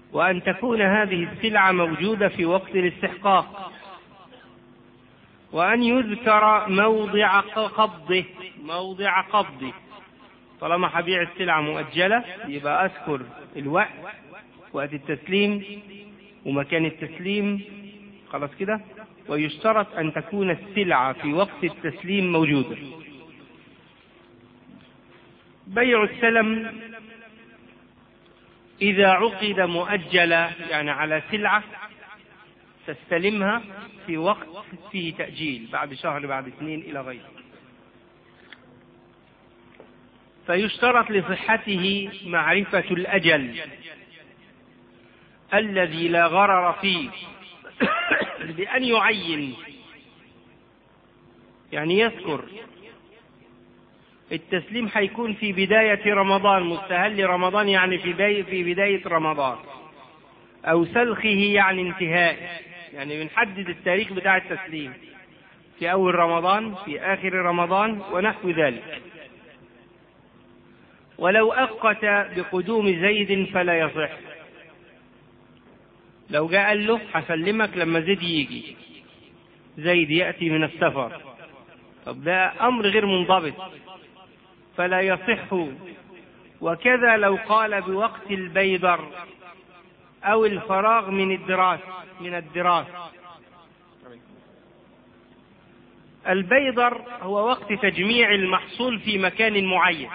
وأن تكون هذه السلعة موجودة في وقت الاستحقاق وأن يذكر موضع قبضه موضع قبضه طالما حبيع السلعة مؤجلة يبقى أذكر الوقت وقت التسليم ومكان التسليم خلاص كده ويشترط أن تكون السلعة في وقت التسليم موجودة بيع السلم إذا عقد مؤجلا يعني على سلعة تستلمها في وقت فيه تأجيل بعد شهر بعد اثنين إلى غيره فيشترط لصحته معرفة الأجل الذي لا غرر فيه بأن يعين يعني يذكر التسليم هيكون في بداية رمضان مستهل رمضان يعني في في بداية رمضان أو سلخه يعني انتهاء يعني بنحدد التاريخ بتاع التسليم في أول رمضان في آخر رمضان ونحو ذلك ولو أقت بقدوم زيد فلا يصح لو جاء قال له هسلمك لما زيد يجي زيد يأتي من السفر طب ده أمر غير منضبط فلا يصح وكذا لو قال بوقت البيدر أو الفراغ من الدراسة من الدراسة البيدر هو وقت تجميع المحصول في مكان معين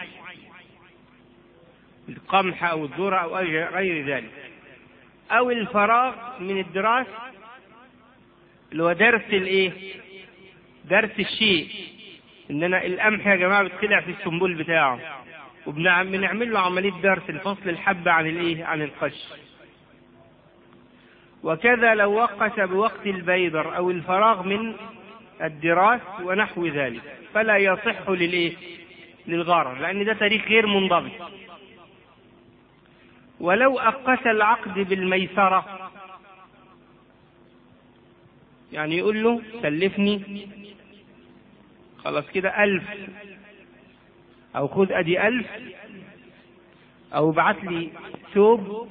القمح أو الذرة أو غير ذلك أو الفراغ من الدراسة اللي هو درس الإيه؟ درس الشيء إننا القمح يا جماعة بتطلع في السنبول بتاعه وبنعمل له عملية درس الفصل الحبة عن الإيه؟ عن القش وكذا لو وقت بوقت البيدر أو الفراغ من الدراس ونحو ذلك فلا يصح للإيه؟ للغرر لأن ده تاريخ غير منضبط ولو أقت العقد بالميسرة يعني يقول له سلفني خلاص كده ألف أو خذ أدي ألف أو ابعت لي ثوب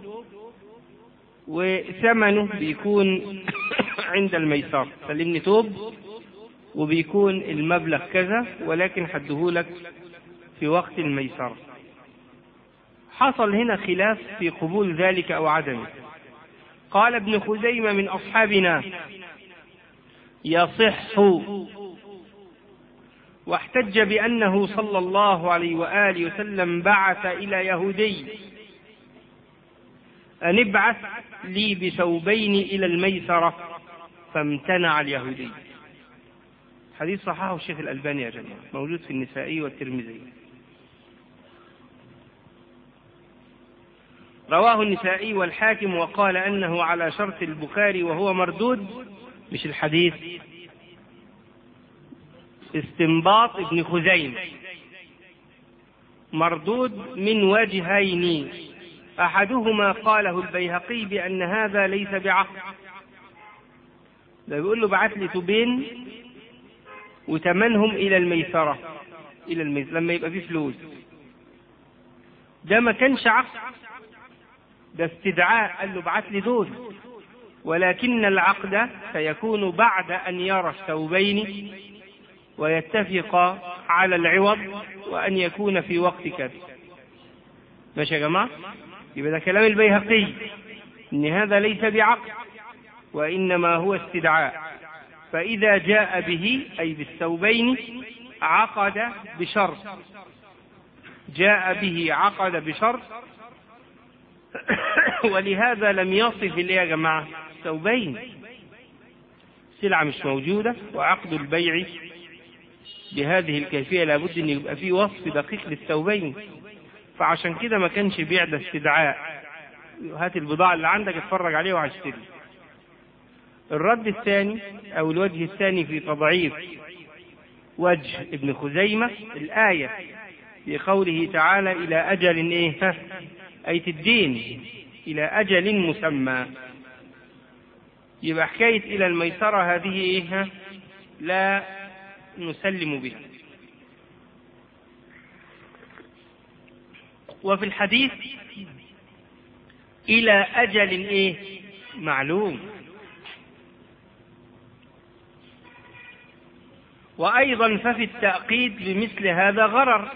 وثمنه بيكون عند الميسر سلمني ثوب وبيكون المبلغ كذا ولكن حدهولك في وقت الميسرة حصل هنا خلاف في قبول ذلك أو عدمه قال ابن خزيمة من أصحابنا يصح واحتج بأنه صلى الله عليه وآله وسلم بعث إلى يهودي أن ابعث لي بثوبين إلى الميسرة فامتنع اليهودي حديث صححه الشيخ الألباني يا جماعة موجود في النسائي والترمذي رواه النسائي والحاكم وقال أنه على شرط البخاري وهو مردود مش الحديث استنباط ابن خزيمة مردود من وجهين أحدهما قاله البيهقي بأن هذا ليس بعقد ده بيقول له بعت لي توبين وتمنهم إلى الميسرة إلى الميسرة لما يبقى فيه فلوس ده ما كانش عقد ده استدعاء قال له ابعت لي دول ولكن العقد سيكون بعد أن يرى الثوبين ويتفق على العوض وأن يكون في وقت كذا ماشي يا جماعة يبقى ده كلام البيهقي إن هذا ليس بعقد وإنما هو استدعاء فإذا جاء به أي بالثوبين عقد بشرط جاء به عقد بشرط ولهذا لم يصف اللي يا جماعة ثوبين سلعة مش موجودة وعقد البيع بهذه الكيفية لابد أن يبقى فيه وصف دقيق للثوبين فعشان كده ما كانش بيع ده استدعاء هات البضاعة اللي عندك اتفرج عليها وهشتري الرد الثاني أو الوجه الثاني في تضعيف وجه ابن خزيمة الآية في قوله تعالى إلى أجل إيه أي الدين إلى أجل مسمى يبقى حكاية إلى الميسرة هذه إيه لا نسلم بها وفي الحديث إلى أجل إيه معلوم وأيضا ففي التأقيد بمثل هذا غرر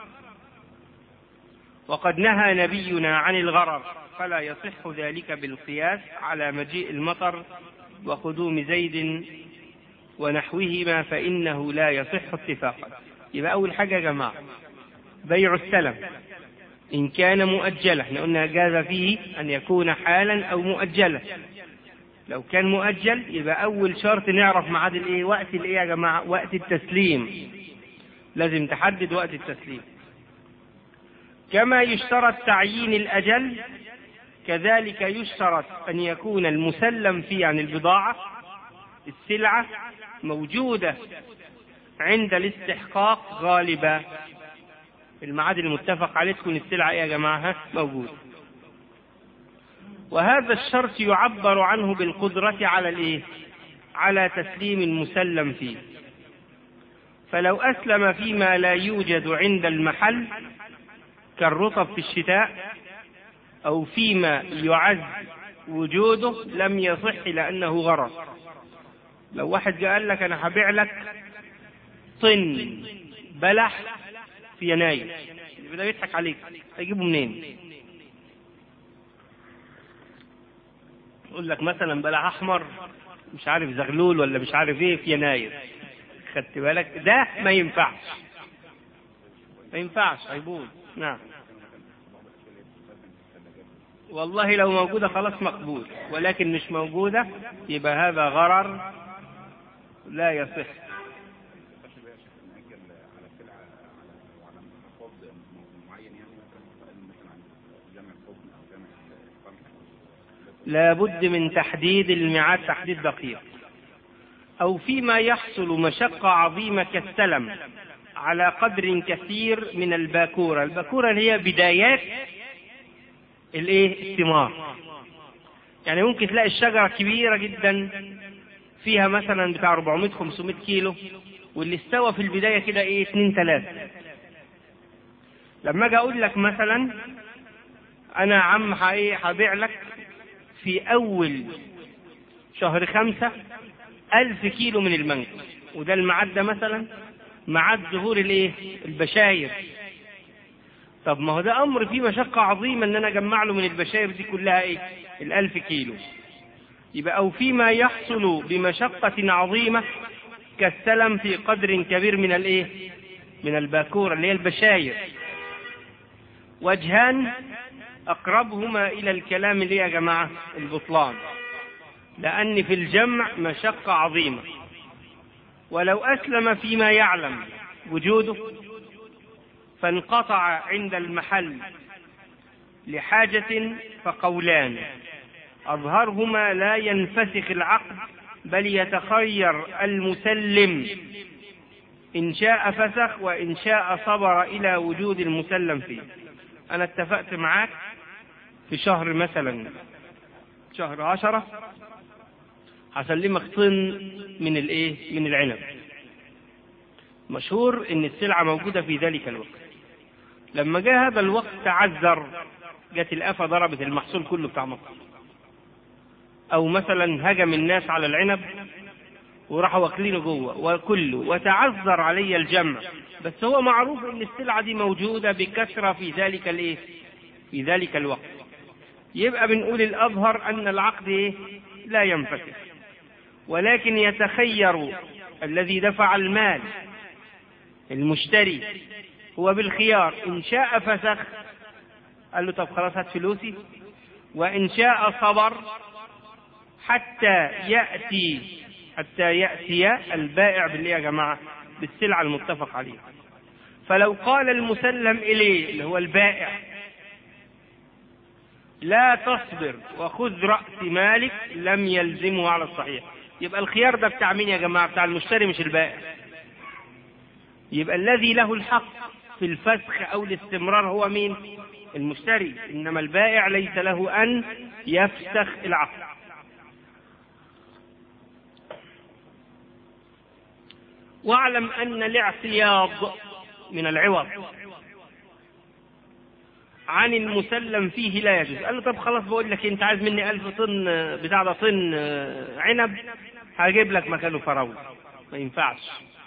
وقد نهى نبينا عن الغرر فلا يصح ذلك بالقياس على مجيء المطر وقدوم زيد ونحوهما فإنه لا يصح اتفاقا يبقى أول حاجة يا جماعة بيع السلم إن كان مؤجلا احنا قلنا جاز فيه أن يكون حالا أو مؤجلا لو كان مؤجل يبقى أول شرط نعرف ميعاد الإيه وقت الإيه يا جماعة وقت التسليم لازم تحدد وقت التسليم كما يشترط تعيين الأجل كذلك يشترط أن يكون المسلم فيه عن البضاعة السلعة موجودة عند الاستحقاق غالبا الميعاد المتفق عليه تكون السلعة إيه يا جماعة موجودة وهذا الشرط يعبر عنه بالقدرة على الإيه؟ على تسليم المسلم فيه فلو أسلم فيما لا يوجد عند المحل كالرطب في الشتاء أو فيما يعز وجوده لم يصح لأنه غرض لو واحد قال لك أنا هبيع لك طن بلح في يناير يبقى يضحك عليك هيجيبه منين؟ يقول لك مثلا بلح احمر مش عارف زغلول ولا مش عارف ايه في يناير خدت بالك ده ما ينفعش ما ينفعش هيبوظ نعم والله لو موجودة خلاص مقبول ولكن مش موجودة يبقى هذا غرر لا يصح لا بد من تحديد الميعاد تحديد دقيق أو فيما يحصل مشقة عظيمة كالسلم على قدر كثير من الباكورة الباكورة اللي هي بدايات الايه الثمار يعني ممكن تلاقي الشجرة كبيرة جدا فيها مثلا بتاع 400 500 كيلو واللي استوى في البداية كده ايه اتنين تلاتة لما اجي اقول لك مثلا انا عم هبيع لك في أول شهر خمسة ألف كيلو من المانجا وده الميعاد ده مثلا ميعاد ظهور الايه؟ البشاير طب ما هو ده أمر فيه مشقة عظيمة إن أنا أجمع له من البشاير دي كلها إيه؟ الألف كيلو يبقى أو فيما يحصل بمشقة عظيمة كالسلم في قدر كبير من الإيه؟ من الباكورة اللي هي البشاير وجهان أقربهما إلى الكلام اللي يا جماعة البطلان لأن في الجمع مشقة عظيمة ولو أسلم فيما يعلم وجوده فانقطع عند المحل لحاجة فقولان أظهرهما لا ينفسخ العقد بل يتخير المسلم إن شاء فسخ وإن شاء صبر إلى وجود المسلم فيه أنا اتفقت معاك في شهر مثلا شهر عشرة هسلمك طن من الايه من العنب مشهور ان السلعة موجودة في ذلك الوقت لما جاء هذا الوقت تعذر جت الآفة ضربت المحصول كله بتاع مصر أو مثلا هجم الناس على العنب وراحوا واكلينه جوه وكله وتعذر علي الجمع بس هو معروف ان السلعة دي موجودة بكثرة في ذلك الايه في ذلك الوقت يبقى بنقول الأظهر أن العقد إيه؟ لا ينفسخ ولكن يتخير الذي دفع المال المشتري هو بالخيار إن شاء فسخ قال له طب خلاص هات فلوسي وإن شاء صبر حتى يأتي حتى يأتي البائع باللي يا جماعة بالسلعة المتفق عليها فلو قال المسلم إليه اللي هو البائع لا تصبر وخذ رأس مالك لم يلزمه على الصحيح يبقى الخيار ده بتاع مين يا جماعة بتاع المشتري مش البائع يبقى الذي له الحق في الفسخ أو الاستمرار هو مين المشتري إنما البائع ليس له أن يفسخ العقد واعلم أن الاعتياض من العوض عن المسلم فيه لا يجوز قال له طب خلاص بقول لك انت عايز مني ألف طن بتاع ده طن عنب هجيب لك مكانه فراولة ما ينفعش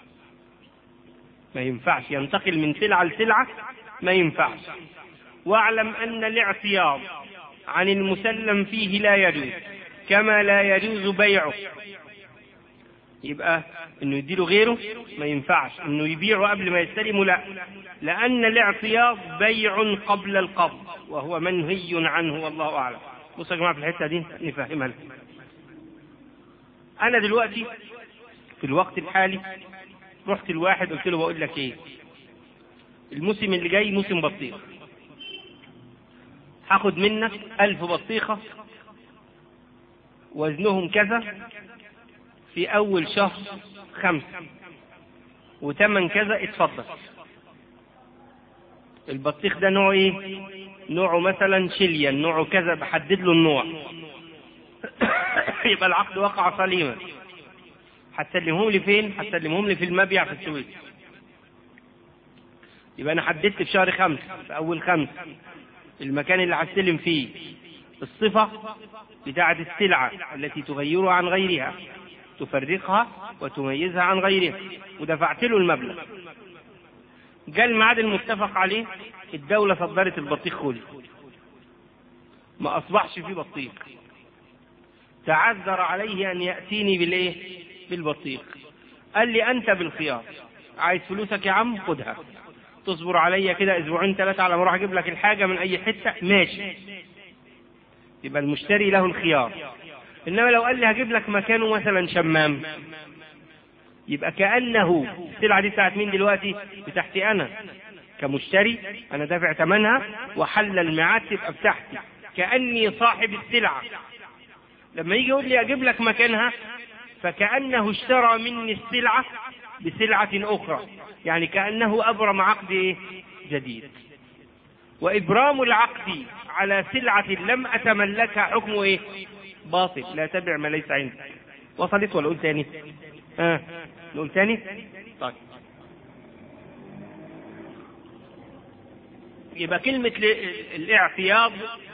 ما ينفعش ينتقل من سلعة لسلعة ما ينفعش واعلم أن الاعتياض عن المسلم فيه لا يجوز كما لا يجوز بيعه يبقى انه يديله غيره ما ينفعش انه يبيعه قبل ما يستلمه لا لان الاعتياض بيع قبل القبض وهو منهي عنه والله اعلم بصوا يا جماعه في الحته دي نفهمها لكم انا دلوقتي في الوقت الحالي رحت الواحد قلت له بقول لك ايه الموسم اللي جاي موسم بطيخ هاخد منك ألف بطيخة وزنهم كذا في أول شهر خمسة وتمن كذا اتفضل البطيخ ده نوعه ايه؟ نوعه مثلا شليا نوعه كذا بحدد له النوع يبقى العقد وقع سليما هتسلمهم لي فين؟ هتسلمهم لي في المبيع في السويس يبقى انا حددت في شهر خمسة في اول خمسة المكان اللي هستلم فيه الصفة بتاعة السلعة التي تغيرها عن غيرها تفرقها وتميزها عن غيرها ودفعت له المبلغ جاء الميعاد المتفق عليه الدولة صدرت البطيخ خلي ما أصبحش فيه بطيخ تعذر عليه أن يأتيني بالإيه؟ بالبطيخ قال لي أنت بالخيار عايز فلوسك يا عم خدها تصبر عليا كده اسبوعين ثلاثة على ما اروح اجيب لك الحاجة من اي حتة ماشي يبقى المشتري له الخيار انما لو قال لي هجيب لك مكانه مثلا شمام يبقى كأنه السلعة دي بتاعت مين دلوقتي بتاعتي انا كمشتري انا دافع ثمنها وحل الميعاد تبقى بتاعتي كأني صاحب السلعة لما يجي يقول لي اجيب لك مكانها فكأنه اشترى مني السلعة بسلعة أخرى يعني كأنه أبرم عقد جديد وإبرام العقد على سلعة لم أتملكها حكمه إيه؟ باطل لا تبع ما ليس عندك وصلت ولا قلت تاني؟ آه. نقول تاني؟ طيب يبقى كلمة الاعتياض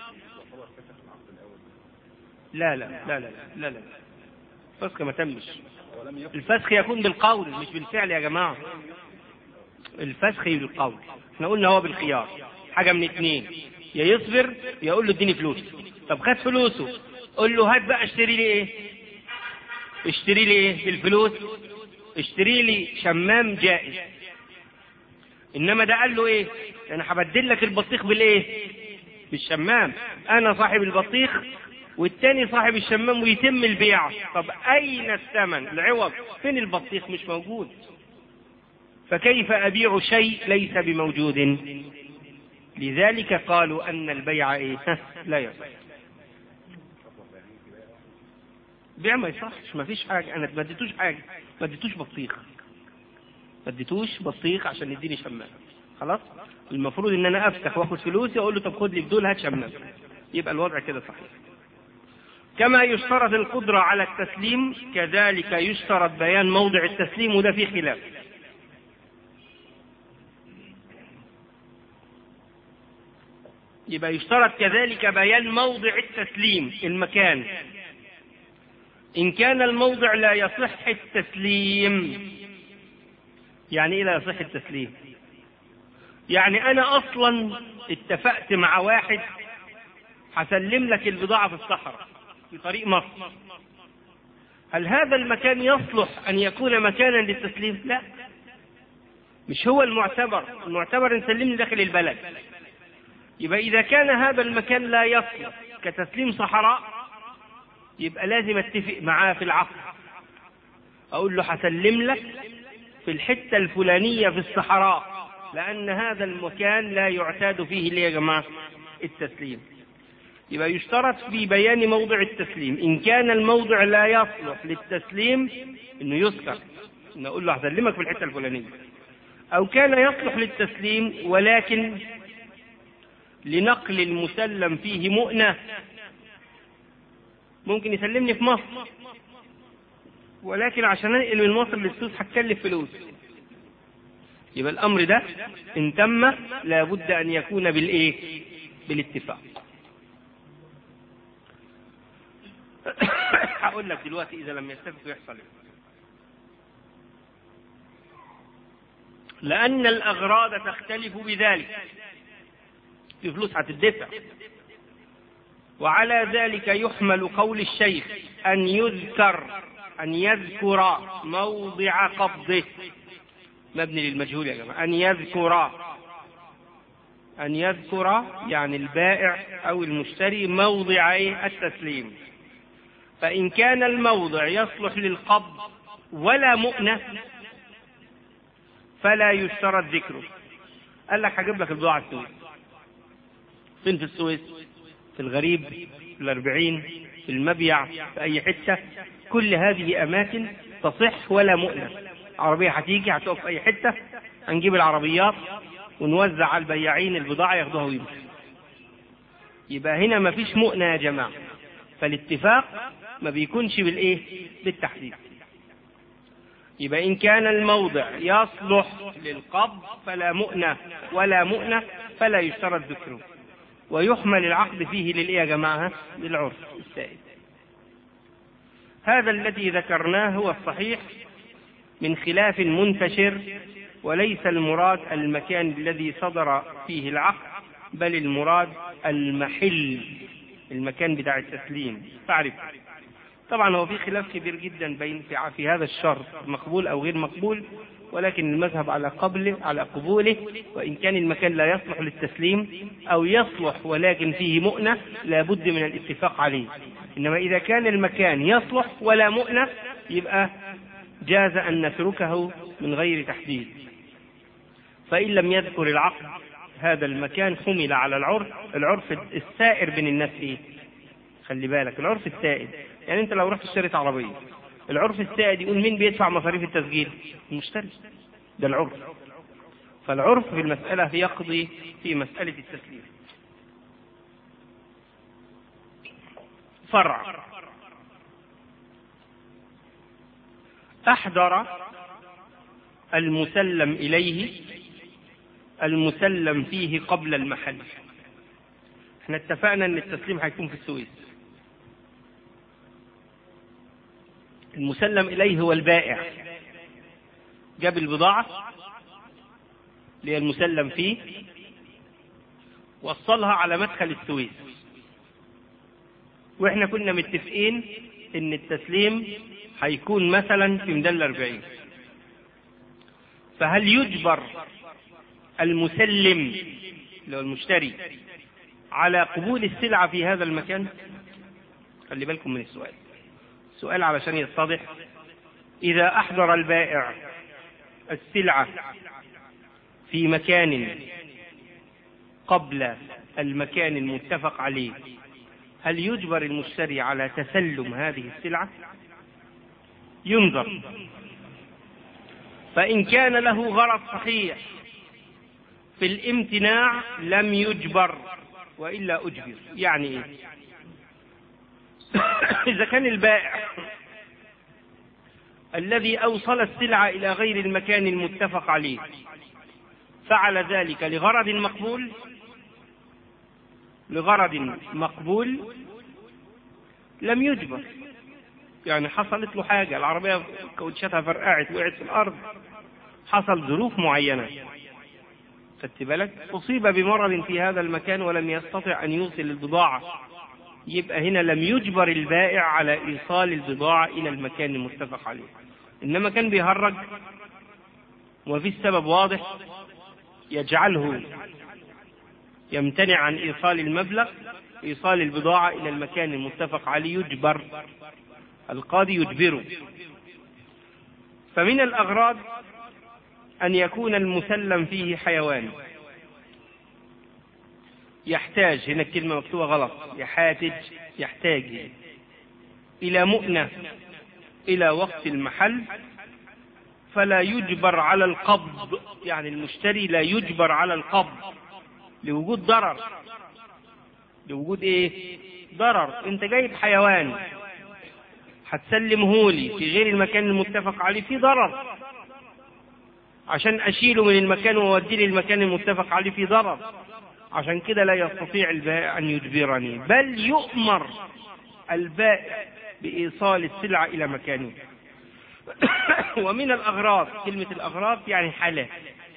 لا لا لا لا لا لا الفسخ ما تمش الفسخ يكون بالقول مش بالفعل يا جماعة الفسخ بالقول احنا قلنا هو بالخيار حاجة من اتنين يا يصبر يا يقول له اديني فلوس طب خد فلوسه قول له هات بقى اشتري لي ايه اشتري لي ايه بالفلوس اشتري لي شمام جائز انما ده قال له ايه انا هبدل لك البطيخ بالايه بالشمام انا صاحب البطيخ والتاني صاحب الشمام ويتم البيع طب اين الثمن العوض فين البطيخ مش موجود فكيف ابيع شيء ليس بموجود لذلك قالوا ان البيع ايه لا يصح بيع ما يصحش ما فيش حاجه انا ما اديتوش حاجه ما اديتوش بطيخ ما اديتوش بطيخ عشان يديني شمام خلاص المفروض ان انا افتح واخد فلوسي اقول له طب خد لي بدول هات شمام يبقى الوضع كده صحيح كما يشترط القدرة على التسليم كذلك يشترط بيان موضع التسليم وده فيه خلاف يبقى يشترط كذلك بيان موضع التسليم المكان إن كان الموضع لا يصح التسليم يعني إيه لا يصح التسليم يعني أنا أصلا اتفقت مع واحد هسلم لك البضاعة في الصحراء في طريق مصر هل هذا المكان يصلح أن يكون مكانا للتسليم لا مش هو المعتبر المعتبر نسلمني داخل البلد يبقى إذا كان هذا المكان لا يصلح كتسليم صحراء يبقى لازم اتفق معاه في العقد أقول له هسلم لك في الحتة الفلانية في الصحراء لأن هذا المكان لا يعتاد فيه ليه يا جماعة التسليم يبقى يشترط في بيان موضع التسليم إن كان الموضع لا يصلح للتسليم إنه يذكر إنه أقول له هسلمك في الحتة الفلانية أو كان يصلح للتسليم ولكن لنقل المسلم فيه مؤنة ممكن يسلمني في مصر ولكن عشان انقل من مصر للسوس هتكلف فلوس يبقى الأمر ده إن تم لابد أن يكون بالإيه؟ بالاتفاق. هقول لك دلوقتي إذا لم يتفقوا يحصل إيه. لأن الأغراض تختلف بذلك. في فلوس هتدفع. وعلى ذلك يحمل قول الشيخ أن يذكر أن يذكر موضع قبضه مبني للمجهول يا جماعة أن يذكر أن يذكر يعني البائع أو المشتري موضع التسليم فإن كان الموضع يصلح للقبض ولا مؤنة فلا يشترط ذكره قال لك هجيب لك البضاعة السويس فين في السويس في الغريب في الأربعين في المبيع في أي حتة كل هذه أماكن تصح ولا مؤنة عربية هتيجي هتقف في أي حتة هنجيب العربيات ونوزع على البياعين البضاعة ياخدوها ويمشوا يبقى هنا ما فيش مؤنة يا جماعة فالاتفاق ما بيكونش بالإيه بالتحديد يبقى إن كان الموضع يصلح للقبض فلا مؤنة ولا مؤنة فلا يشترط ذكره ويحمل العقد فيه للإيه يا جماعة للعرف السائد هذا الذي ذكرناه هو الصحيح من خلاف منتشر وليس المراد المكان الذي صدر فيه العقد بل المراد المحل المكان بتاع التسليم تعرف طبعا هو في خلاف كبير جدا بين في, في هذا الشرط مقبول او غير مقبول ولكن المذهب على قبله على قبوله وان كان المكان لا يصلح للتسليم او يصلح ولكن فيه مؤنه لابد من الاتفاق عليه انما اذا كان المكان يصلح ولا مؤنه يبقى جاز ان نتركه من غير تحديد فان لم يذكر العقد هذا المكان حمل على العرف العرف السائر بين الناس ايه خلي بالك العرف السائد يعني انت لو رحت اشتريت عربيه العرف السائد يقول مين بيدفع مصاريف التسجيل المشتري ده العرف فالعرف في المسألة يقضي في مسألة التسليم فرع أحضر المسلم إليه المسلم فيه قبل المحل احنا اتفقنا ان التسليم هيكون في السويس المسلم إليه هو البائع جاب البضاعة اللي هي المسلم فيه وصلها على مدخل السويس واحنا كنا متفقين ان التسليم هيكون مثلا في ميدان الأربعين فهل يجبر المسلم اللي هو المشتري على قبول السلعة في هذا المكان خلي بالكم من السؤال سؤال علشان يتضح إذا أحضر البائع السلعة في مكان قبل المكان المتفق عليه هل يجبر المشتري على تسلم هذه السلعة؟ ينظر فإن كان له غرض صحيح في الامتناع لم يجبر وإلا أجبر يعني إيه؟ إذا كان البائع الذي أوصل السلعة إلى غير المكان المتفق عليه فعل ذلك لغرض مقبول لغرض مقبول لم يجبر يعني حصلت له حاجة العربية كوتشاتها فرقعت وقعت في الأرض حصل ظروف معينة خدت بالك أصيب بمرض في هذا المكان ولم يستطع أن يوصل البضاعة يبقى هنا لم يجبر البائع على إيصال البضاعة إلى المكان المتفق عليه إنما كان بيهرج وفي السبب واضح يجعله يمتنع عن إيصال المبلغ إيصال البضاعة إلى المكان المتفق عليه يجبر القاضي يجبره فمن الأغراض أن يكون المسلم فيه حيوان يحتاج هنا الكلمة مكتوبة غلط يحاتج يحتاج إلى مؤنة إلى وقت المحل فلا يجبر على القبض يعني المشتري لا يجبر على القبض لوجود ضرر لوجود ايه ضرر انت جايب حيوان هتسلمه لي في غير المكان المتفق عليه في ضرر عشان أشيله من المكان وأوديه للمكان المتفق عليه في ضرر عشان كده لا يستطيع البائع أن يجبرني بل يؤمر البائع بإيصال السلعة إلى مكانه ومن الأغراض كلمة الأغراض يعني حالات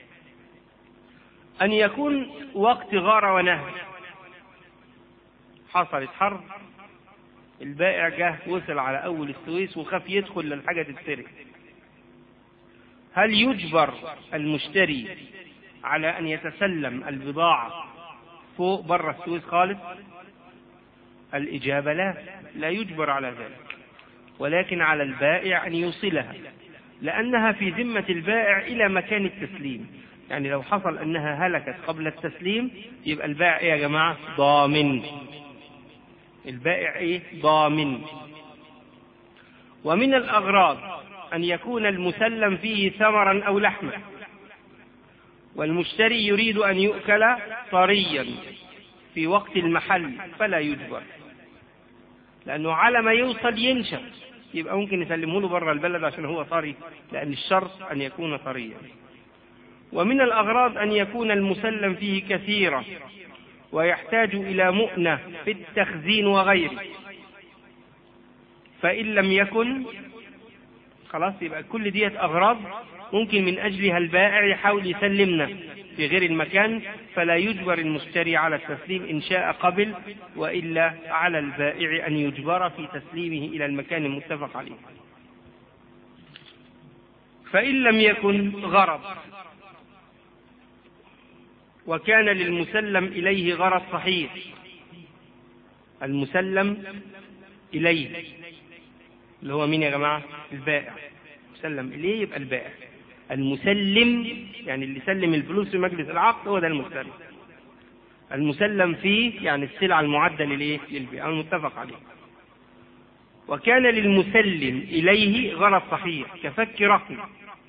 أن يكون وقت غارة ونهر حصلت حرب البائع جه وصل على أول السويس وخاف يدخل للحاجة تتسرق هل يجبر المشتري على أن يتسلم البضاعة فوق بره السويس خالص الإجابة لا لا يجبر على ذلك ولكن على البائع أن يوصلها لأنها في ذمة البائع إلى مكان التسليم يعني لو حصل أنها هلكت قبل التسليم يبقى البائع إيه يا جماعة ضامن البائع إيه ضامن ومن الأغراض أن يكون المسلم فيه ثمرا أو لحما والمشتري يريد أن يؤكل طريا في وقت المحل فلا يجبر لأنه على ما يوصل ينشف يبقى ممكن يسلمه له بره البلد عشان هو طري لأن الشرط أن يكون طريا ومن الأغراض أن يكون المسلم فيه كثيرا ويحتاج إلى مؤنة في التخزين وغيره فإن لم يكن خلاص يبقى كل ديت أغراض ممكن من أجلها البائع يحاول يسلمنا في غير المكان فلا يجبر المشتري على التسليم إن شاء قبل وإلا على البائع أن يجبر في تسليمه إلى المكان المتفق عليه فإن لم يكن غرض وكان للمسلم إليه غرض صحيح المسلم إليه اللي هو مين يا جماعة البائع مسلم إليه يبقى البائع المسلم يعني اللي سلم الفلوس في مجلس العقد هو ده المسلم المسلم فيه يعني السلعة المعدة للإيه؟ للبيع المتفق عليه وكان للمسلم إليه غرض صحيح كفك رهن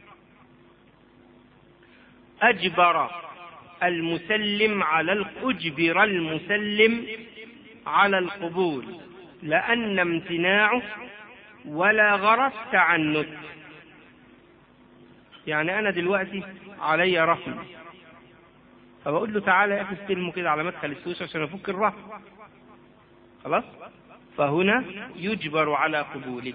أجبر المسلم على أجبر المسلم على القبول لأن امتناعه ولا غرض تعنت يعني أنا دلوقتي علي رهن فبقول له تعالى يا أخي استلمه كده على مدخل السويس عشان أفك الرهن خلاص فهنا يجبر على قبوله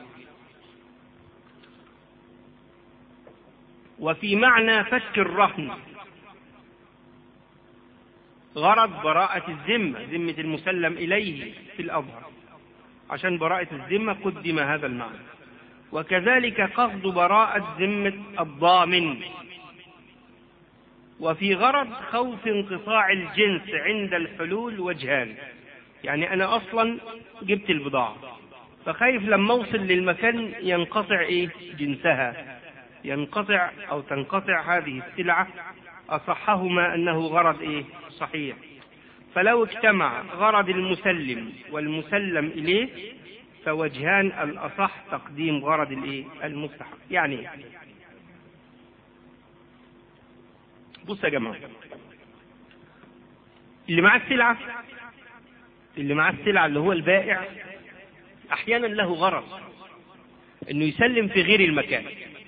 وفي معنى فك الرهن غرض براءة الذمة ذمة المسلم إليه في الأظهر عشان براءة الذمة قدم هذا المعنى وكذلك قصد براءة ذمة الضامن وفي غرض خوف انقطاع الجنس عند الحلول وجهان يعني أنا أصلا جبت البضاعة فخايف لما أوصل للمكان ينقطع إيه جنسها ينقطع أو تنقطع هذه السلعة أصحهما أنه غرض إيه صحيح فلو اجتمع غرض المسلم والمسلم إليه فوجهان الأصح تقديم غرض الإيه المستحق يعني بص يا جماعة اللي معاه السلعة اللي معاه السلعة اللي هو البائع أحيانا له غرض إنه يسلم في غير المكان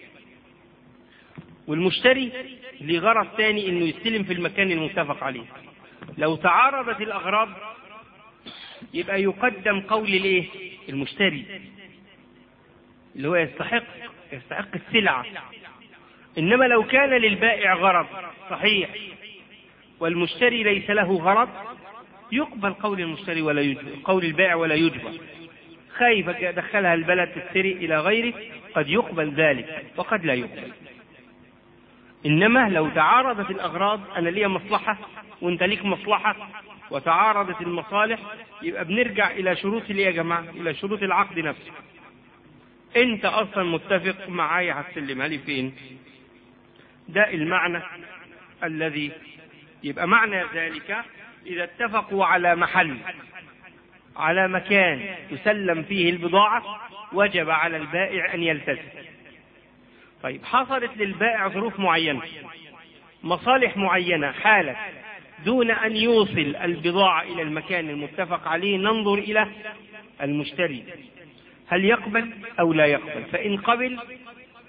والمشتري ليه غرض ثاني إنه يستلم في المكان المتفق عليه لو تعارضت الأغراض يبقى يقدم قول الايه المشتري اللي هو يستحق يستحق السلعة إنما لو كان للبائع غرض صحيح والمشتري ليس له غرض يقبل قول المشتري ولا يجبر قول البائع ولا يجبر خايف دخلها البلد تشتري إلى غيره قد يقبل ذلك وقد لا يقبل إنما لو تعارضت الأغراض أنا لي مصلحة وأنت ليك مصلحة وتعارضت المصالح يبقى بنرجع إلى شروط اللي يا جماعة إلى شروط العقد نفسه أنت أصلا متفق معايا هتسلمها لي فين ده المعنى الذي يبقى معنى ذلك إذا اتفقوا على محل على مكان تسلم فيه البضاعة وجب على البائع أن يلتزم طيب حصلت للبائع ظروف معينة مصالح معينة حالة دون أن يوصل البضاعة إلى المكان المتفق عليه ننظر إلى المشتري هل يقبل أو لا يقبل فإن قبل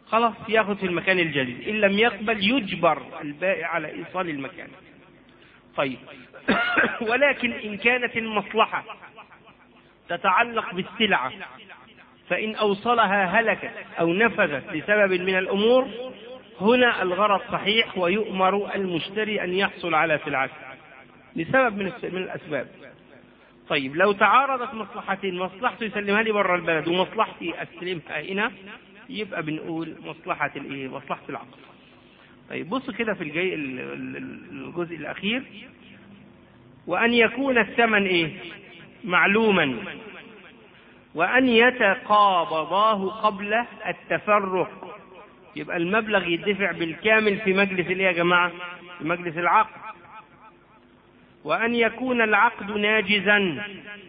خلاص ياخذ في المكان الجديد إن لم يقبل يجبر البائع على إيصال المكان طيب ولكن إن كانت المصلحة تتعلق بالسلعة فإن أوصلها هلكت أو نفذت لسبب من الأمور هنا الغرض صحيح ويؤمر المشتري أن يحصل على سلعته لسبب من من الأسباب طيب لو تعارضت مصلحتين مصلحته يسلمها لي بره البلد ومصلحتي استلمها هنا يبقى بنقول مصلحة الايه؟ مصلحة العقد. طيب بصوا كده في الجاي الجزء الأخير وأن يكون الثمن إيه؟ معلوما وأن يتقابضاه قبل التفرق يبقى المبلغ يدفع بالكامل في مجلس الايه يا جماعة؟ في مجلس العقد وأن يكون العقد ناجزا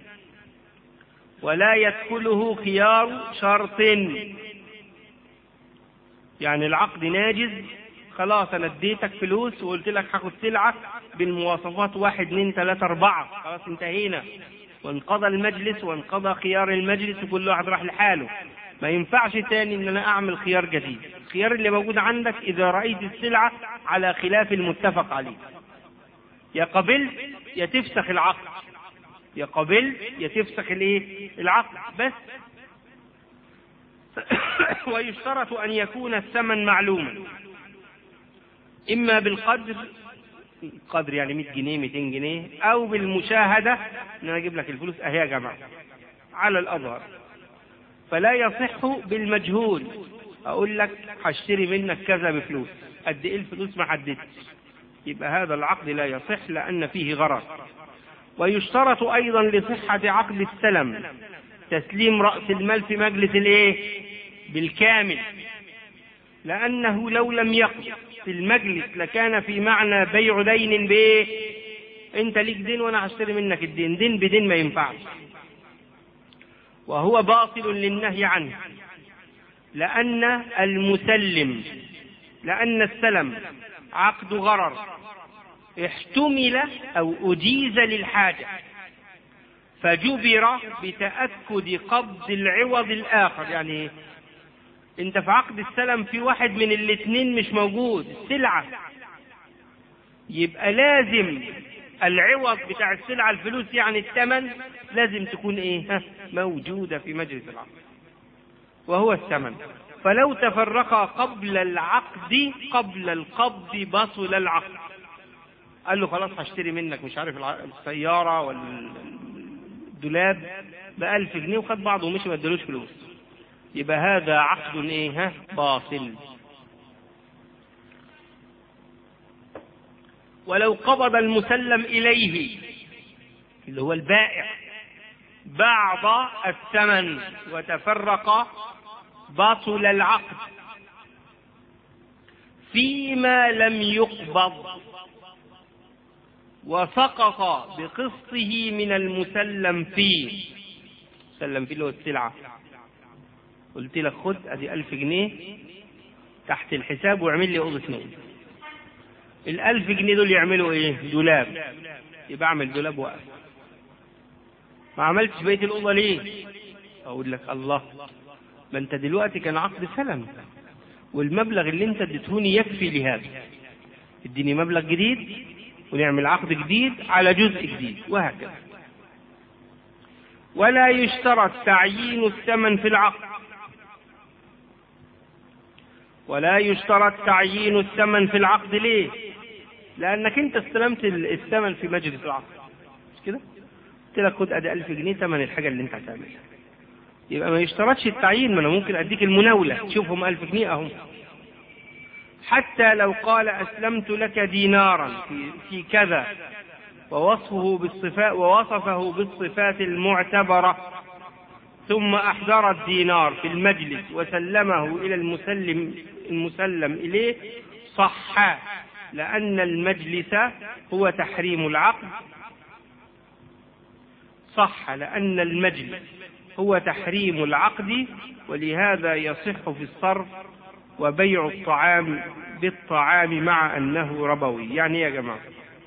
ولا يدخله خيار شرط يعني العقد ناجز خلاص انا اديتك فلوس وقلت لك هاخد سلعه بالمواصفات واحد اثنين ثلاثة أربعة خلاص انتهينا وانقضى المجلس وانقضى خيار المجلس وكل واحد راح لحاله ما ينفعش تاني ان انا اعمل خيار جديد الخيار اللي موجود عندك اذا رأيت السلعة على خلاف المتفق عليه يا قبلت يا تفسخ العقد يا قبلت يا تفسخ الايه العقد بس ويشترط ان يكون الثمن معلوما اما بالقدر قدر يعني 100 جنيه 200 جنيه او بالمشاهده ان انا اجيب لك الفلوس اهي يا جماعه على الاظهر فلا يصح بالمجهول اقول لك هشتري منك كذا بفلوس قد ايه الفلوس ما حددتش يبقى هذا العقد لا يصح لان فيه غرض ويشترط ايضا لصحه عقد السلم تسليم راس المال في مجلس الايه بالكامل لانه لو لم يقل في المجلس لكان في معنى بيع دين بايه انت ليك دين وانا هشتري منك الدين دين بدين ما ينفعش وهو باطل للنهي عنه لان المسلم لان السلم عقد غرر احتمل او اجيز للحاجه فجبر بتاكد قبض العوض الاخر يعني انت في عقد السلم في واحد من الاثنين مش موجود سلعة يبقى لازم العوض بتاع السلعة الفلوس يعني الثمن لازم تكون ايه موجودة في مجلس العقد وهو الثمن فلو تفرقا قبل العقد قبل القبض بطل العقد قال له خلاص هشتري منك مش عارف السيارة والدولاب بألف جنيه وخد بعضه ومشي ما ادالوش فلوس يبقى هذا عقد ايه ها باطل ولو قبض المسلم اليه اللي هو البائع بعض الثمن وتفرق بطل العقد فيما لم يقبض وسقط بقسطه من المسلم فيه سلم فيه اللي هو السلعه قلت لك خد ادي ألف جنيه تحت الحساب واعمل لي أوضة نوم الألف جنيه دول يعملوا إيه؟ دولاب يبقى أعمل دولاب وقف ما عملتش بقية الأوضة ليه؟ أقول لك الله ما أنت دلوقتي كان عقد سلم والمبلغ اللي أنت اديتهوني يكفي لهذا اديني مبلغ جديد ونعمل عقد جديد على جزء جديد وهكذا ولا يشترط تعيين الثمن في العقد ولا يشترط تعيين الثمن في العقد ليه؟ لأنك أنت استلمت الثمن في مجلس العقد مش كده؟ قلت لك خد أدي 1000 جنيه ثمن الحاجة اللي أنت هتعملها يبقى ما يشترطش التعيين ما أنا ممكن أديك المناولة تشوفهم 1000 جنيه أهم حتى لو قال أسلمت لك دينارا في, في كذا ووصفه بالصفات ووصفه بالصفات المعتبرة ثم أحضر الدينار في المجلس وسلمه إلى المسلم المسلم إليه صح لأن المجلس هو تحريم العقد صح لأن المجلس هو تحريم العقد ولهذا يصح في الصرف وبيع الطعام بالطعام مع أنه ربوي يعني يا جماعة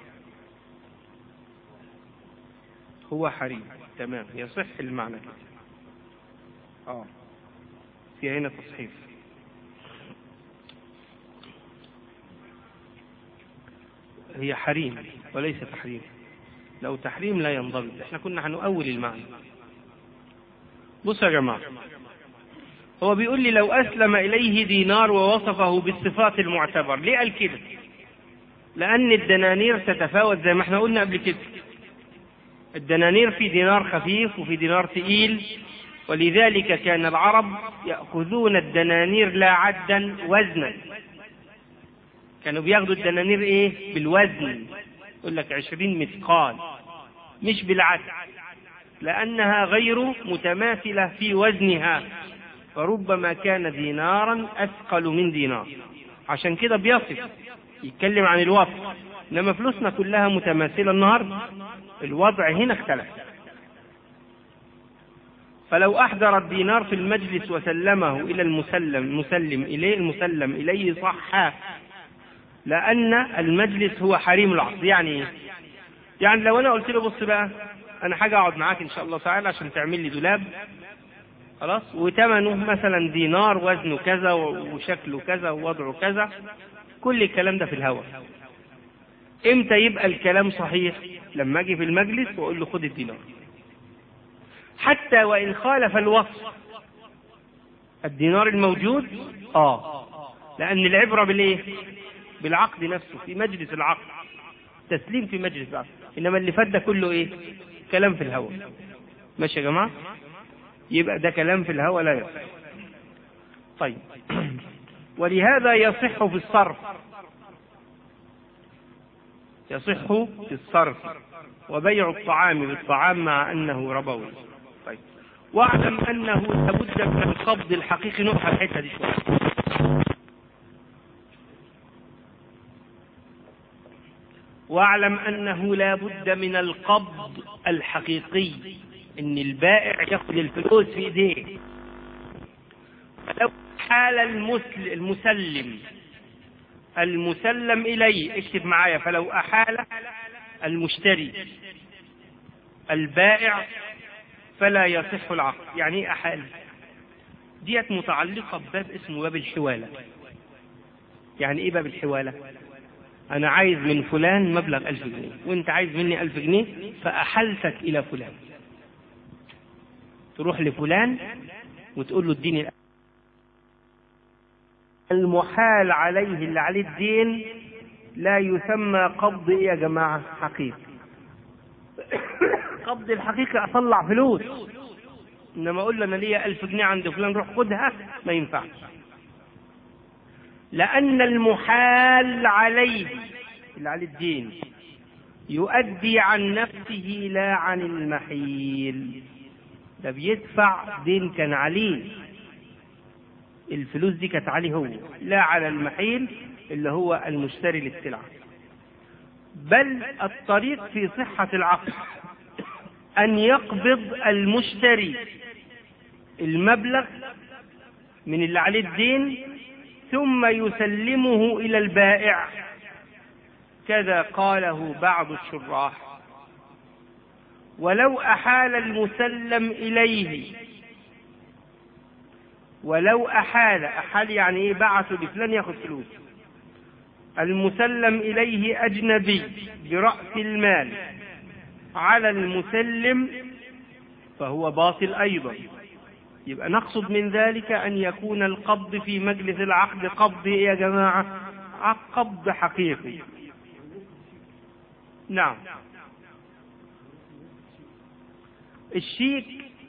هو حريم تمام يصح المعنى كده اه في هنا تصحيف هي حريم وليس تحريم لو تحريم لا ينضبط احنا كنا هنؤول المعنى بصوا يا جماعة هو بيقول لي لو أسلم إليه دينار ووصفه بالصفات المعتبر ليه قال كده لأن الدنانير تتفاوت زي ما احنا قلنا قبل كده الدنانير في دينار خفيف وفي دينار ثقيل ولذلك كان العرب يأخذون الدنانير لا عدا وزنا كانوا بياخدوا الدنانير ايه بالوزن يقول لك عشرين مثقال مش بالعد لأنها غير متماثلة في وزنها فربما كان دينارا أثقل من دينار عشان كده بيصف يتكلم عن الوصف إنما فلوسنا كلها متماثلة النهاردة الوضع هنا اختلف فلو أحضر الدينار في المجلس وسلمه إلى المسلم المسلم إليه المسلم إليه صح لأن المجلس هو حريم العقد يعني إيه؟ يعني لو أنا قلت له بص بقى أنا حاجة أقعد معاك إن شاء الله تعالى عشان تعمل لي دولاب خلاص وثمنه مثلا دينار وزنه كذا وشكله كذا ووضعه كذا كل الكلام ده في الهواء امتى يبقى الكلام صحيح لما اجي في المجلس واقول له خد الدينار حتى وان خالف الوصف الدينار الموجود اه لان العبره بالايه بالعقد نفسه في مجلس العقد تسليم في مجلس العقد انما اللي فات ده كله ايه كلام في الهواء ماشي يا جماعه يبقى ده كلام في الهواء لا يصح طيب ولهذا يصح في الصرف يصح في الصرف وبيع الطعام بالطعام مع انه ربوي طيب واعلم انه لابد من القبض الحقيقي نقطه الحته دي شويه واعلم انه لا بد من القبض الحقيقي ان البائع ياخذ الفلوس في ايديه فلو حال المسل المسلم المسلم اليه اكتب معايا فلو احال المشتري البائع فلا يصح العقد يعني ايه احال ديت متعلقه بباب اسمه باب الحواله يعني ايه باب الحواله انا عايز من فلان مبلغ ألف جنيه وانت عايز مني ألف جنيه فأحلتك إلى فلان تروح لفلان وتقول له اديني المحال عليه اللي عليه الدين لا يسمى قبض ايه يا جماعة حقيقي قبض الحقيقي اطلع فلوس انما اقول له انا ليا ألف جنيه عند فلان روح خدها ما ينفعش لأن المحال عليه اللي عليه الدين يؤدي عن نفسه لا عن المحيل ده بيدفع دين كان عليه الفلوس دي كانت عليه هو لا على المحيل اللي هو المشتري للسلعة بل الطريق في صحة العقد أن يقبض المشتري المبلغ من اللي عليه الدين ثم يسلمه إلى البائع كذا قاله بعض الشراح ولو أحال المسلم إليه ولو أحال أحال يعني إيه بعثوا لفلان ياخد فلوس المسلم إليه أجنبي برأس المال على المسلم فهو باطل أيضا يبقى نقصد من ذلك أن يكون القبض في مجلس العقد قبض إيه يا جماعة قبض حقيقي نعم الشيك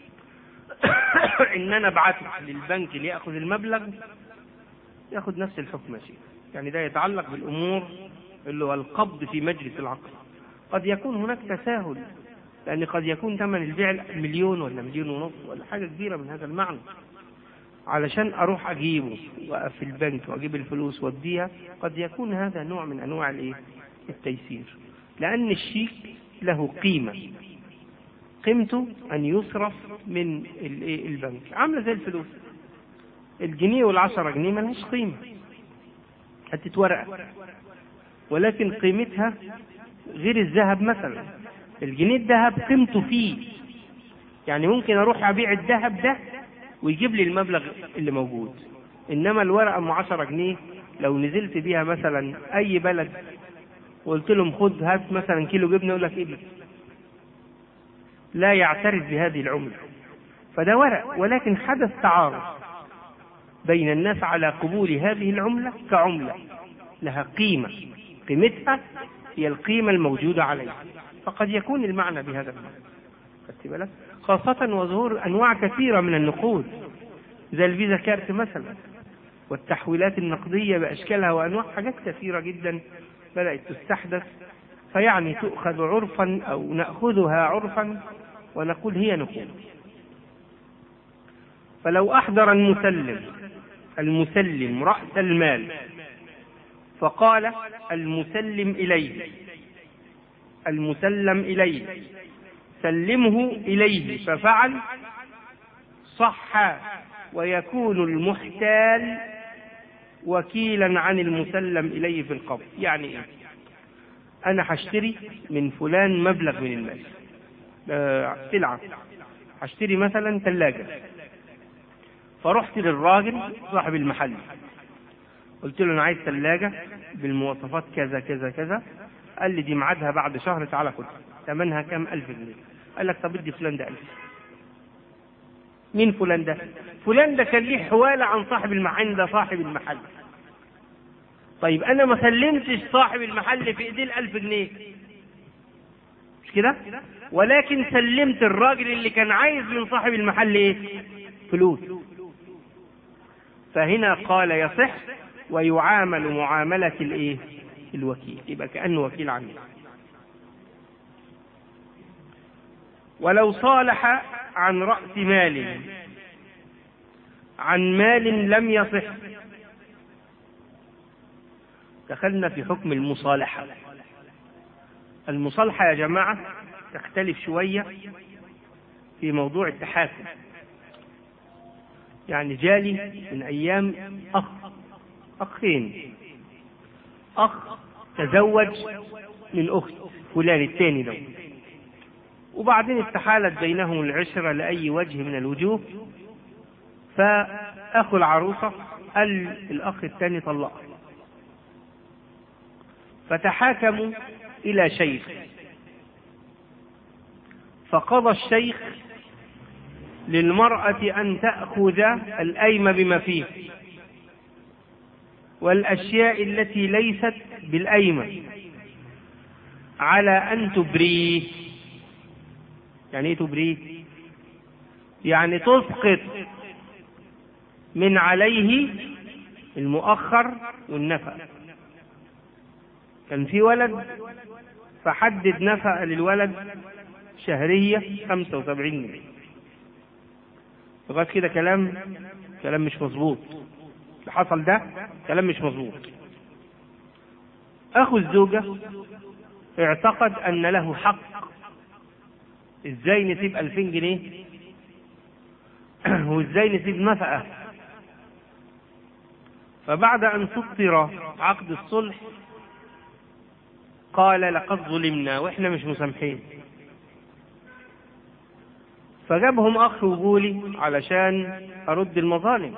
ان انا ابعته للبنك لياخذ المبلغ ياخذ نفس الحكم يا شيخ يعني ده يتعلق بالامور اللي هو القبض في مجلس العقد قد يكون هناك تساهل لان قد يكون ثمن البيع مليون ولا مليون ونص ولا حاجه كبيره من هذا المعنى علشان اروح اجيبه واقف في البنك واجيب الفلوس واديها قد يكون هذا نوع من انواع الايه التيسير لان الشيك له قيمه قيمته أن يصرف من البنك عاملة زي الفلوس الجنيه والعشرة جنيه ملهاش قيمة حتة ورقة ولكن قيمتها غير الذهب مثلا الجنيه الذهب قيمته فيه يعني ممكن أروح أبيع الذهب ده ويجيب لي المبلغ اللي موجود إنما الورقة أم 10 جنيه لو نزلت بيها مثلا أي بلد وقلت لهم خد هات مثلا كيلو جبنه يقول لك ايه لا يعترف بهذه العمله فده ورق ولكن حدث تعارض بين الناس على قبول هذه العمله كعمله لها قيمه قيمتها هي القيمه الموجوده عليها فقد يكون المعنى بهذا المعنى خدت بالك خاصة وظهور أنواع كثيرة من النقود زي الفيزا كارت مثلا والتحويلات النقدية بأشكالها وأنواع حاجات كثيرة جدا بدأت تستحدث فيعني تؤخذ عرفا أو نأخذها عرفا ونقول هي نقود فلو أحضر المسلم المسلم رأس المال فقال المسلم إليه المسلم إليه سلمه إليه ففعل صح ويكون المحتال وكيلا عن المسلم إليه في القبض يعني إيه؟ أنا هشتري من فلان مبلغ من المال آه سلعة هشتري مثلا ثلاجة فرحت للراجل صاحب المحل قلت له أنا عايز ثلاجة بالمواصفات كذا كذا كذا قال لي دي ميعادها بعد شهر تعالى خدها ثمنها كام ألف جنيه قال لك طب ادي فلان ده ألف مين فلان ده؟ فلان ده كان ليه حوالة عن صاحب المحل ده صاحب المحل طيب أنا ما سلمتش صاحب المحل في إيديه الألف جنيه مش كده؟ ولكن سلمت الراجل اللي كان عايز من صاحب المحل إيه؟ فلوس فهنا قال يصح ويعامل معاملة الإيه؟ الوكيل يبقى كأنه وكيل عنه ولو صالح عن رأس مال عن مال لم يصح دخلنا في حكم المصالحة المصالحة يا جماعة تختلف شوية في موضوع التحاكم يعني جالي من أيام أخ أخين أخ تزوج من أخت فلان الثاني ده وبعدين استحالت بينهم العشرة لأي وجه من الوجوه فأخو العروسة قال الأخ الثاني طلقها فتحاكموا إلى شيخ فقضى الشيخ للمرأة أن تأخذ الأيم بما فيه والأشياء التي ليست بالأيمة على أن تبريه يعني ايه تبريه يعني تسقط من عليه المؤخر والنفق كان في ولد فحدد نفقة للولد شهرية 75 جنيه لغاية كده كلام كلام مش مظبوط اللي حصل ده كلام مش مظبوط أخو الزوجة اعتقد أن له حق ازاي نسيب 2000 جنيه وازاي نسيب نفقة فبعد أن سطر عقد الصلح قال لقد ظلمنا واحنا مش مسامحين فجابهم اخ وجولي علشان ارد المظالم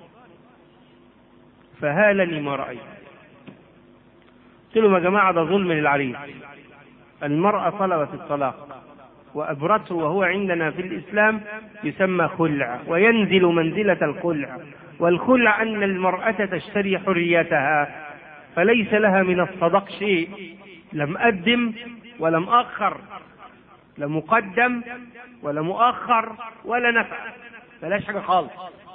فهالني ما رايت قلت لهم يا جماعه ده ظلم للعريس المراه طلبت الطلاق وابرته وهو عندنا في الاسلام يسمى خلع وينزل منزله الخلع والخلع ان المراه تشتري حريتها فليس لها من الصدق شيء لم أقدم ولا مؤخر لا مقدم ولا مؤخر ولا نفع بلاش حاجة خالص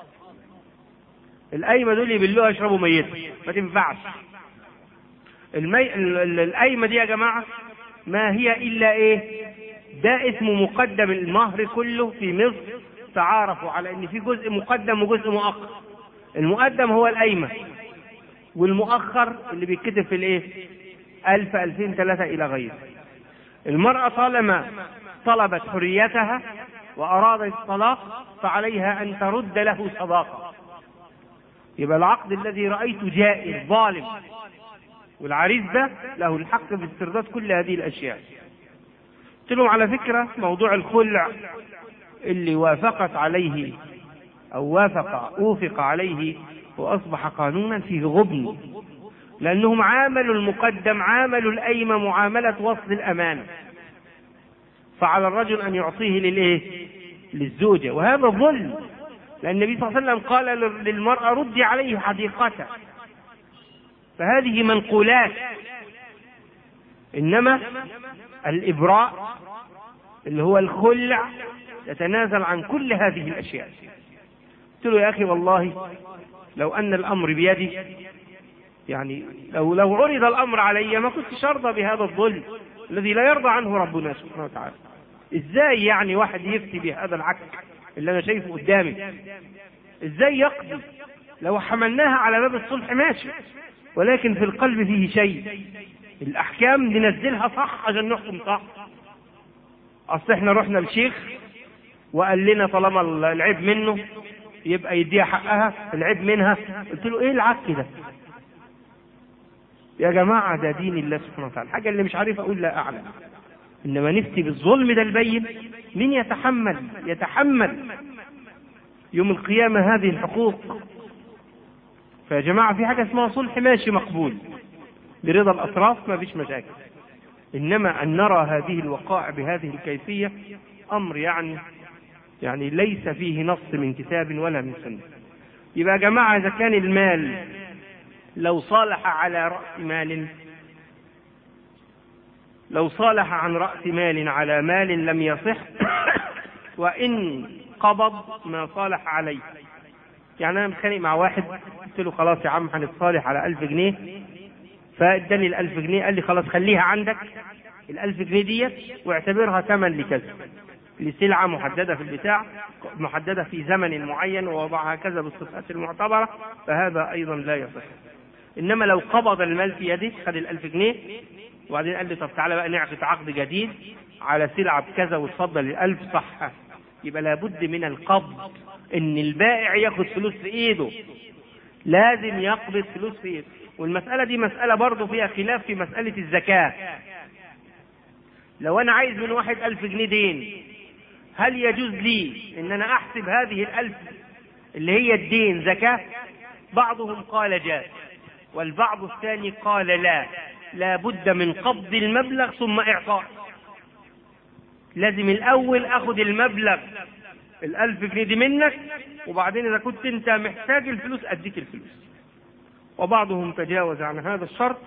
القايمة دول يبلوها يشربوا ميتة ما تنفعش المي... القايمة دي يا جماعة ما هي إلا إيه ده اسمه مقدم المهر كله في مصر تعارفوا على إن في جزء مقدم وجزء مؤخر المقدم هو القايمة والمؤخر اللي بيتكتب في الايه ألف ألفين ثلاثة إلى غيره المرأة طالما طلبت حريتها وأرادت الطلاق فعليها أن ترد له صداقة يبقى العقد الذي رأيته جائر ظالم والعريس ده له الحق في استرداد كل هذه الأشياء قلت لهم على فكرة موضوع الخلع اللي وافقت عليه أو وافق أوفق عليه وأصبح قانونا فيه غبن لأنهم عاملوا المقدم عاملوا الأيمة معاملة وصل الأمانة فعلى الرجل أن يعطيه للإيه؟ للزوجة وهذا ظلم لأن النبي صلى الله عليه وسلم قال للمرأة ردي عليه حديقته فهذه منقولات إنما الإبراء اللي هو الخلع يتنازل عن كل هذه الأشياء قلت له يا أخي والله لو أن الأمر بيدي يعني لو لو عرض الأمر علي ما كنتش أرضى بهذا الظلم الذي لا يرضى عنه ربنا سبحانه وتعالى ازاي يعني واحد يفتي بهذا العك اللي انا شايفه قدامي ازاي يقضي لو حملناها على باب الصلح ماشي ولكن في القلب فيه شيء الاحكام ننزلها صح عشان نحكم صح اصل احنا رحنا لشيخ وقال لنا طالما العيب منه يبقى يديها حقها العيب منها قلت له ايه العك ده يا جماعة ده دين الله سبحانه وتعالى الحاجة اللي مش عارف أقول لا أعلم إنما نفتي بالظلم ده البين مين يتحمل يتحمل يوم القيامة هذه الحقوق فيا جماعة في حاجة اسمها صلح ماشي مقبول برضا الأطراف ما فيش مشاكل إنما أن نرى هذه الوقائع بهذه الكيفية أمر يعني يعني ليس فيه نص من كتاب ولا من سنة يبقى يا جماعة إذا كان المال لو صالح على رأس مال لو صالح عن رأس مال على مال لم يصح وإن قبض ما صالح عليه يعني أنا متخانق مع واحد قلت له خلاص يا عم هنتصالح على ألف جنيه فاداني الألف جنيه قال لي خلاص خليها عندك الألف جنيه ديت واعتبرها ثمن لكذا لسلعة محددة في البتاع محددة في زمن معين ووضعها كذا بالصفات المعتبرة فهذا أيضا لا يصح إنما لو قبض المال في يده خد الألف جنيه وبعدين قال لي طب تعالى بقى نعقد عقد جديد على سلعة بكذا وتفضل الألف صح يبقى لابد من القبض إن البائع ياخد فلوس في إيده لازم يقبض فلوس في إيده والمسألة دي مسألة برضه فيها خلاف في مسألة الزكاة لو أنا عايز من واحد ألف جنيه دين هل يجوز لي إن أنا أحسب هذه الألف اللي هي الدين زكاة بعضهم قال جاز والبعض الثاني قال لا لا بد من قبض المبلغ ثم إعطاء لازم الأول أخذ المبلغ الألف جنيه دي منك وبعدين إذا كنت أنت محتاج الفلوس أديك الفلوس وبعضهم تجاوز عن هذا الشرط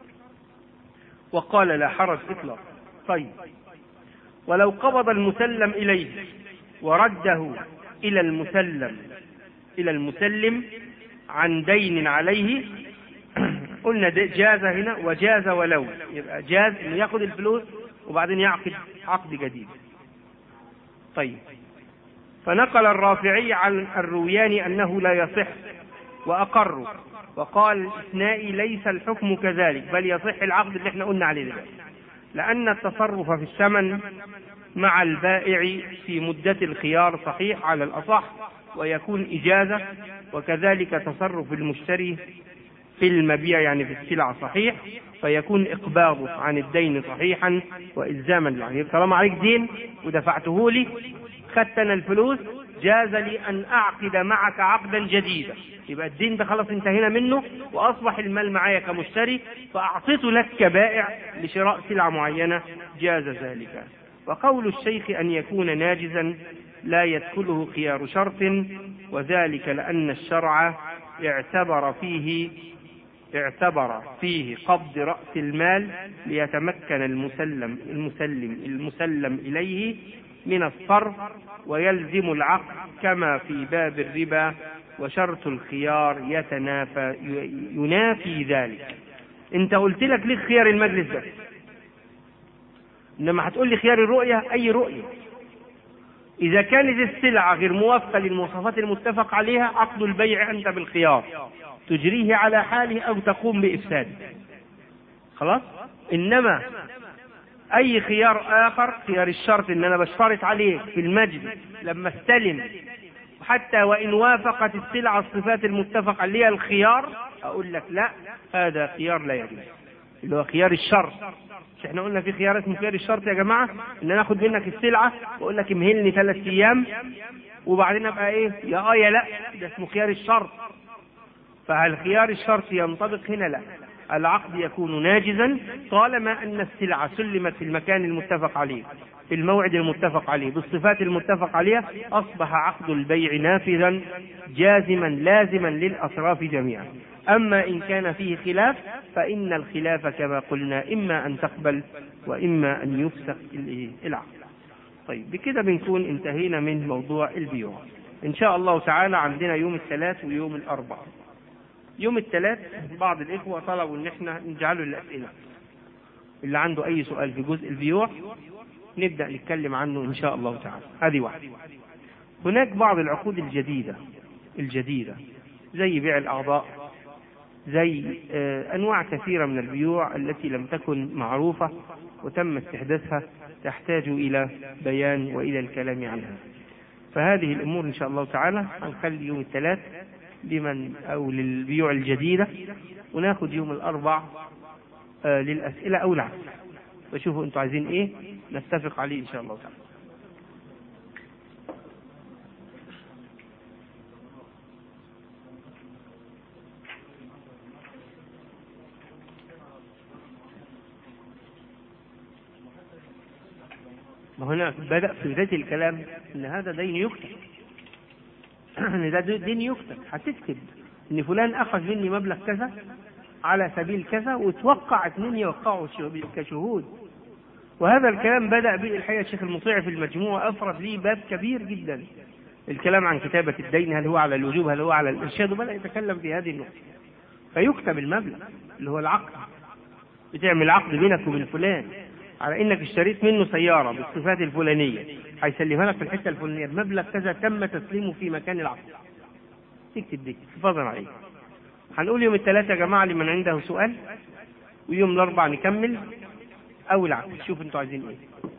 وقال لا حرج إطلاقا طيب ولو قبض المسلم إليه ورده إلى المسلم إلى المسلم عن دين عليه قلنا جاز هنا وجاز ولو يبقى جاز انه ياخذ الفلوس وبعدين يعقد عقد جديد طيب فنقل الرافعي عن الروياني انه لا يصح واقروا وقال الاثناء ليس الحكم كذلك بل يصح العقد اللي احنا قلنا عليه دلوقتي لان التصرف في الثمن مع البائع في مدة الخيار صحيح على الأصح ويكون إجازة وكذلك تصرف المشتري في المبيع يعني في السلع صحيح فيكون إقباضه عن الدين صحيحا وإلزاما يعني طالما عليك دين ودفعته لي خدت أنا الفلوس جاز لي أن أعقد معك عقدا جديدا يبقى الدين ده خلاص انتهينا منه وأصبح المال معايا كمشتري فأعطيته لك كبائع لشراء سلعة معينة جاز ذلك وقول الشيخ أن يكون ناجزا لا يدخله خيار شرط وذلك لأن الشرع اعتبر فيه اعتبر فيه قبض رأس المال ليتمكن المسلم المسلم المسلم إليه من الصرف ويلزم العقد كما في باب الربا وشرط الخيار يتنافى ينافي ذلك انت قلت لك ليه خيار المجلس ده انما هتقول لي خيار الرؤية اي رؤية اذا كانت السلعة غير موافقة للمواصفات المتفق عليها عقد البيع انت بالخيار تجريه على حاله او تقوم بافساده خلاص انما اي خيار اخر خيار الشرط ان انا بشترط عليك في المجلس لما استلم حتى وان وافقت السلعه الصفات المتفق عليها الخيار اقول لك لا هذا خيار لا يجوز اللي هو خيار الشرط مش احنا قلنا في خيار اسمه خيار الشرط يا جماعه ان انا اخد منك السلعه واقول لك امهلني ثلاث ايام وبعدين ابقى ايه يا اه يا لا ده اسمه خيار الشرط فهل خيار الشرط ينطبق هنا لا العقد يكون ناجزا طالما أن السلعة سلمت في المكان المتفق عليه في الموعد المتفق عليه بالصفات المتفق عليها أصبح عقد البيع نافذا جازما لازما للأطراف جميعا أما إن كان فيه خلاف فإن الخلاف كما قلنا إما أن تقبل وإما أن يفسخ العقد طيب بكده بنكون انتهينا من موضوع البيوع إن شاء الله تعالى عندنا يوم الثلاث ويوم الأربعاء يوم الثلاث بعض الإخوة طلبوا إن احنا نجعله للأسئلة اللي عنده أي سؤال في جزء البيوع نبدأ نتكلم عنه إن شاء الله تعالى هذه واحدة هناك بعض العقود الجديدة الجديدة زي بيع الأعضاء زي أنواع كثيرة من البيوع التي لم تكن معروفة وتم استحداثها تحتاج إلى بيان وإلى الكلام عنها فهذه الأمور إن شاء الله تعالى هنخلي يوم الثلاث لمن أو للبيوع الجديدة وناخد يوم الأربع آه للأسئلة أو العكس وشوفوا أنتوا عايزين إيه نتفق عليه إن شاء الله تعالى ما هنا بدأ في بداية الكلام إن هذا دين يكتب إن ده دين يكتب هتكتب إن فلان أخذ مني مبلغ كذا على سبيل كذا وتوقع اثنين يوقعوا كشهود وهذا الكلام بدأ به الحقيقة الشيخ المطيع في المجموعة أفرد لي باب كبير جدا الكلام عن كتابة الدين هل هو على الوجوب هل هو على الإرشاد وبدأ يتكلم في هذه النقطة فيكتب المبلغ اللي هو العقد بتعمل عقد بينك وبين فلان على انك اشتريت منه سيارة بالصفات الفلانية هيسلمها لك في الحتة الفلانية بمبلغ كذا تم تسليمه في مكان العقد تكتب دي حفاظا عليه هنقول يوم الثلاثة يا جماعة لمن عنده سؤال ويوم الأربع نكمل أو العكس شوف انتوا عايزين ايه